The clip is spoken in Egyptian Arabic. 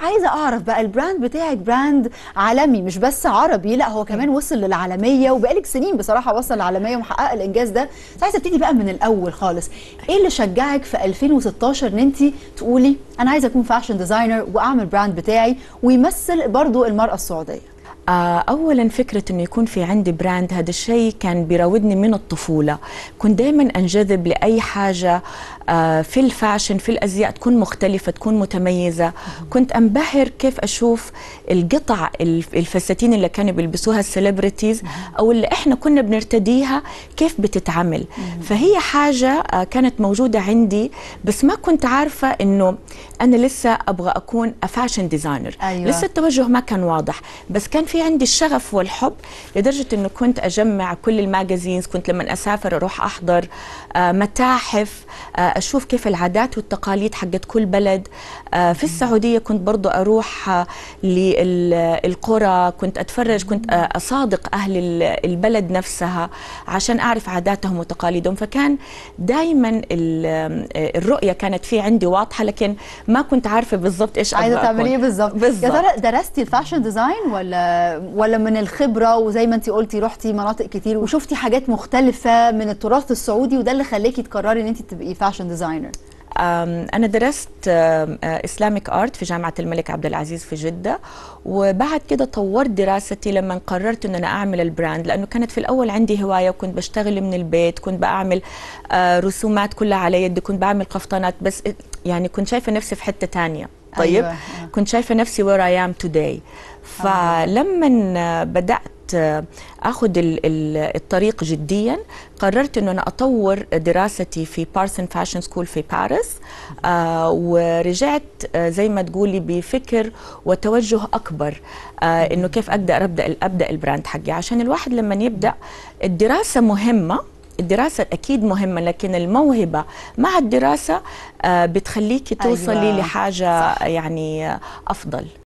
عايزه اعرف بقى البراند بتاعك براند عالمي مش بس عربي لا هو كمان وصل للعالميه وبقالك سنين بصراحه وصل للعالميه ومحقق الانجاز ده بس عايزه ابتدي بقى من الاول خالص ايه اللي شجعك في 2016 ان انت تقولي انا عايزه اكون فاشن ديزاينر واعمل براند بتاعي ويمثل برضو المراه السعوديه آه، اولا فكره انه يكون في عندي براند هذا الشيء كان بيراودني من الطفوله كنت دائما انجذب لاي حاجه آه، في الفاشن في الازياء تكون مختلفه تكون متميزه كنت انبهر كيف اشوف القطع الف- الفساتين اللي كانوا بيلبسوها السليبرتيز او اللي احنا كنا بنرتديها كيف بتتعمل فهي حاجه آه، كانت موجوده عندي بس ما كنت عارفه انه انا لسه ابغى اكون فاشن ديزاينر أيوة. لسه التوجه ما كان واضح بس كان في عندي الشغف والحب لدرجه انه كنت اجمع كل الماجازينز كنت لما اسافر اروح احضر آه، متاحف آه، اشوف كيف العادات والتقاليد حقت كل بلد آه، في السعوديه كنت برضو اروح آه، للقرى كنت اتفرج كنت آه، اصادق اهل ال- البلد نفسها عشان اعرف عاداتهم وتقاليدهم فكان دائما الرؤيه كانت في عندي واضحه لكن ما كنت عارفه بالضبط ايش عايزه أبغى تعملي ايه أكون. بالظبط يا بالضبط ترى درستي الفاشن ديزاين ولا ولا من الخبره وزي ما انت قلتي رحتي مناطق كتير وشفتي حاجات مختلفه من التراث السعودي وده اللي خلاكي تقرري ان انت تبقي فاشن ديزاينر أم، أنا درست إسلاميك آرت في جامعة الملك عبد العزيز في جدة وبعد كده طورت دراستي لما قررت أن أنا أعمل البراند لأنه كانت في الأول عندي هواية وكنت بشتغل من البيت كنت بعمل آه، رسومات كلها على يدي كنت بعمل قفطانات بس يعني كنت شايفة نفسي في حتة تانية طيب أيوة، أيوة. آه. كنت شايفة نفسي where I am today فلما بدأت اخذ ال- ال- الطريق جديا قررت انه انا اطور دراستي في بارسن فاشن سكول في باريس آه ورجعت آه زي ما تقولي بفكر وتوجه اكبر آه انه كيف اقدر ابدا ابدا البراند حقي عشان الواحد لما يبدا الدراسه مهمه الدراسة أكيد مهمة لكن الموهبة مع الدراسة آه، بتخليكي توصلي أيوة، لحاجة صح. يعني آه، أفضل